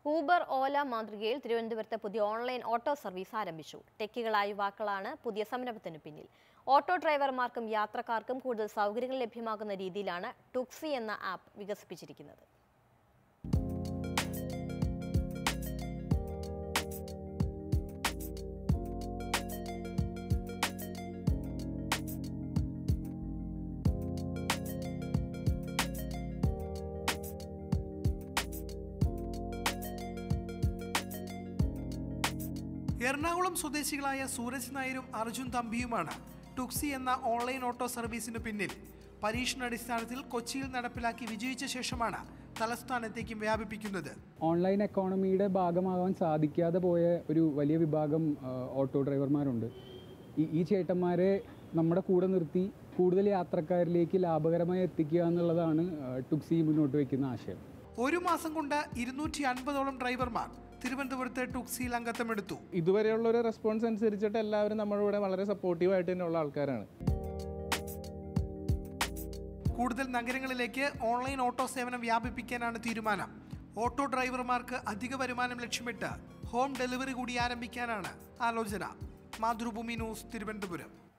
Uber ഓല മാതൃകയിൽ തിരുവനന്തപുരത്ത് പുതിയ ഓൺലൈൻ ഓട്ടോ സർവീസ് ആരംഭിച്ചു ടെക്കികളായ യുവാക്കളാണ് പുതിയ സംരംഭത്തിന് പിന്നിൽ ഓട്ടോ ഡ്രൈവർമാർക്കും യാത്രക്കാർക്കും കൂടുതൽ സൗകര്യങ്ങൾ ലഭ്യമാകുന്ന രീതിയിലാണ് ടുക്സി എന്ന ആപ്പ് വികസിപ്പിച്ചിരിക്കുന്നത് എറണാകുളം സ്വദേശികളായ സൂരജ് നായരും അർജുൻ തമ്പിയുമാണ് ടുക്സി എന്ന ഓൺലൈൻ ഓട്ടോ സർവീസിന് പിന്നിൽ പരീക്ഷണാടിസ്ഥാനത്തിൽ കൊച്ചിയിൽ നടപ്പിലാക്കി വിജയിച്ച ശേഷമാണ് തലസ്ഥാനത്തേക്കും വ്യാപിപ്പിക്കുന്നത് ഓൺലൈൻ എക്കോണമിയുടെ ഭാഗമാകാൻ സാധിക്കാതെ പോയ ഒരു വലിയ വിഭാഗം ആ, ഓട്ടോ ഡ്രൈവർമാരുണ്ട് ഈ ഈ ചേട്ടന്മാരെ നമ്മുടെ കൂടെ നിർത്തി കൂടുതൽ യാത്രക്കാരിലേക്ക് ലാഭകരമായി എത്തിക്കുക എന്നുള്ളതാണ് ആ, ടുക്സി മുന്നോട്ട് വയ്ക്കുന്ന ആശയം ഒരു മാസം കൊണ്ട് ഇരുന്നൂറ്റി അൻപതോളം ഡ്രൈവർമാർ തിരുവനന്തപുരത്ത് ടുക്സിയിൽ അംഗത്വമെടുത്തു ഇതുവരെയുള്ള ഒരു റെസ്പോൺസ് അനുസരിച്ചിട്ട് എല്ലാവരും നമ്മുടെ കൂടെ വളരെ സപ്പോർട്ടീവ് ആയിട്ട് തന്നെയുള്ള ആൾക്കാരാണ് കൂടുതൽ നഗരങ്ങളിലേക്ക് ഓൺലൈൻ ഓട്ടോ സേവനം വ്യാപിപ്പിക്കാനാണ് തീരുമാനം ഓട്ടോ ഡ്രൈവർമാർക്ക് അധിക വരുമാനം ലക്ഷ്യമിട്ട് ഹോം ഡെലിവറി കൂടി ആരംഭിക്കാനാണ് ആലോചന മാതൃഭൂമി ന്യൂസ് തിരുവനന്തപുരം